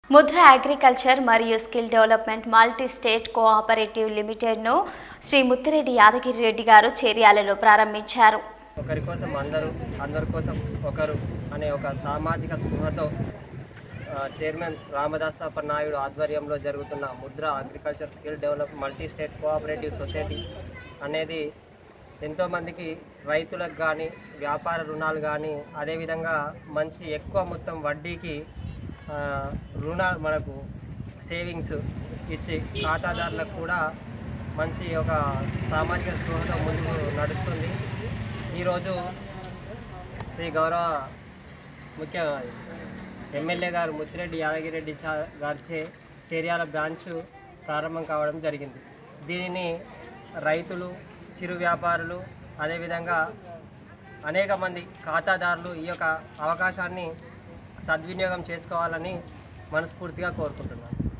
ముద్ర అగ్రికల్చర్ మరియు skill development multi state cooperative లిమిటెడ్ను శ్రీ ముత్తిరెడ్డి యాదగిరి రెడ్డి గారు చేర్యాలలో ప్రారంభించారు ఒకరి కోసం అందరూ అందరి కోసం ఒకరు అనే ఒక సామాజిక స్పృహతో ఆ, చైర్మన్ రామదాసప్ప నాయుడు ఆధ్వర్యంలో జరుగుతున్న Mudra agriculture skill develop multi state cooperative society అనేది ఎంతోమందికి రైతులకు కానీ వ్యాపార రుణాలు కానీ అదేవిధంగా మంచి ఎక్కువ మొత్తం వడ్డీకి ఆ, రుణ మనకు సేవింగ్స్ ఇచ్చి ఖాతాదారులకు కూడా మంచి ఒక సామాజిక స్పృహతో ముందుకు నడుస్తుంది ఈరోజు శ్రీ గౌరవ ముఖ్య ఎమ్మెల్యే గారు ముత్తిరెడ్డి యాదగిరెడ్డి చా- గారిచే చేర్యాల బ్రాంచ్ ప్రారంభం కావడం జరిగింది దీనిని రైతులు చిరు వ్యాపారులు అదేవిధంగా అనేక మంది ఖాతాదారులు ఈ యొక్క అవకాశాన్ని సద్వినియోగం చేసుకోవాలని మనస్ఫూర్తిగా కోరుకుంటున్నాను